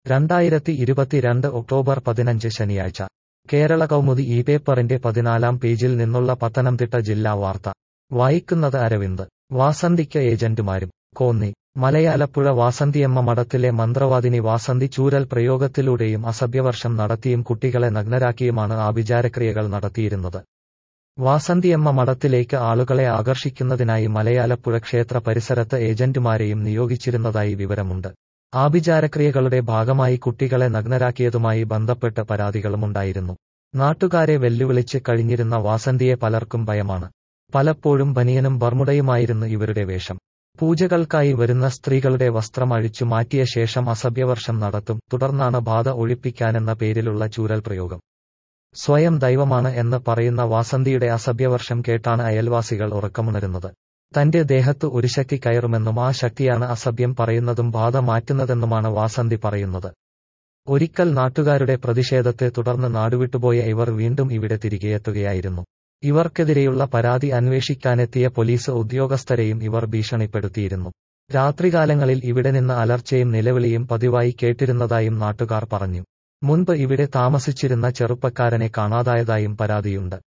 രണ്ടായിരത്തി ഇരുപത്തിരണ്ട് ഒക്ടോബർ പതിനഞ്ച് ശനിയാഴ്ച കേരള കൗമുദി ഈ പേപ്പറിന്റെ പതിനാലാം പേജിൽ നിന്നുള്ള പത്തനംതിട്ട ജില്ലാ വാർത്ത വായിക്കുന്നത് അരവിന്ദ് വാസന്തിക്ക് ഏജന്റുമാരും കോന്നി മലയാലപ്പുഴ വാസന്തിയമ്മ മഠത്തിലെ മന്ത്രവാദിനി വാസന്തി ചൂരൽ പ്രയോഗത്തിലൂടെയും അസഭ്യവർഷം നടത്തിയും കുട്ടികളെ നഗ്നരാക്കിയുമാണ് ആഭിചാരക്രിയകൾ നടത്തിയിരുന്നത് വാസന്തിയമ്മ മഠത്തിലേക്ക് ആളുകളെ ആകർഷിക്കുന്നതിനായി മലയാലപ്പുഴ ക്ഷേത്ര പരിസരത്ത് ഏജന്റുമാരെയും നിയോഗിച്ചിരുന്നതായി വിവരമുണ്ട് ആഭിചാരക്രിയകളുടെ ഭാഗമായി കുട്ടികളെ നഗ്നരാക്കിയതുമായി ബന്ധപ്പെട്ട് പരാതികളുമുണ്ടായിരുന്നു നാട്ടുകാരെ വെല്ലുവിളിച്ച് കഴിഞ്ഞിരുന്ന വാസന്തിയെ പലർക്കും ഭയമാണ് പലപ്പോഴും ബനിയനും ബർമുടയുമായിരുന്നു ഇവരുടെ വേഷം പൂജകൾക്കായി വരുന്ന സ്ത്രീകളുടെ വസ്ത്രം അഴിച്ചു മാറ്റിയ ശേഷം അസഭ്യവർഷം നടത്തും തുടർന്നാണ് ബാധ ഒഴിപ്പിക്കാനെന്ന പേരിലുള്ള ചൂരൽ പ്രയോഗം സ്വയം ദൈവമാണ് എന്ന് പറയുന്ന വാസന്തിയുടെ അസഭ്യവർഷം കേട്ടാണ് അയൽവാസികൾ ഉറക്കമുണരുന്നത് തന്റെ ദേഹത്ത് ഒരു ശക്തി കയറുമെന്നും ആ ശക്തിയാണ് അസഭ്യം പറയുന്നതും ബാധ മാറ്റുന്നതെന്നുമാണ് വാസന്തി പറയുന്നത് ഒരിക്കൽ നാട്ടുകാരുടെ പ്രതിഷേധത്തെ തുടർന്ന് നാടുവിട്ടുപോയ ഇവർ വീണ്ടും ഇവിടെ തിരികെയെത്തുകയായിരുന്നു ഇവർക്കെതിരെയുള്ള പരാതി അന്വേഷിക്കാനെത്തിയ പോലീസ് ഉദ്യോഗസ്ഥരെയും ഇവർ ഭീഷണിപ്പെടുത്തിയിരുന്നു രാത്രികാലങ്ങളിൽ ഇവിടെ നിന്ന് അലർച്ചയും നിലവിളിയും പതിവായി കേട്ടിരുന്നതായും നാട്ടുകാർ പറഞ്ഞു മുൻപ് ഇവിടെ താമസിച്ചിരുന്ന ചെറുപ്പക്കാരനെ കാണാതായതായും പരാതിയുണ്ട്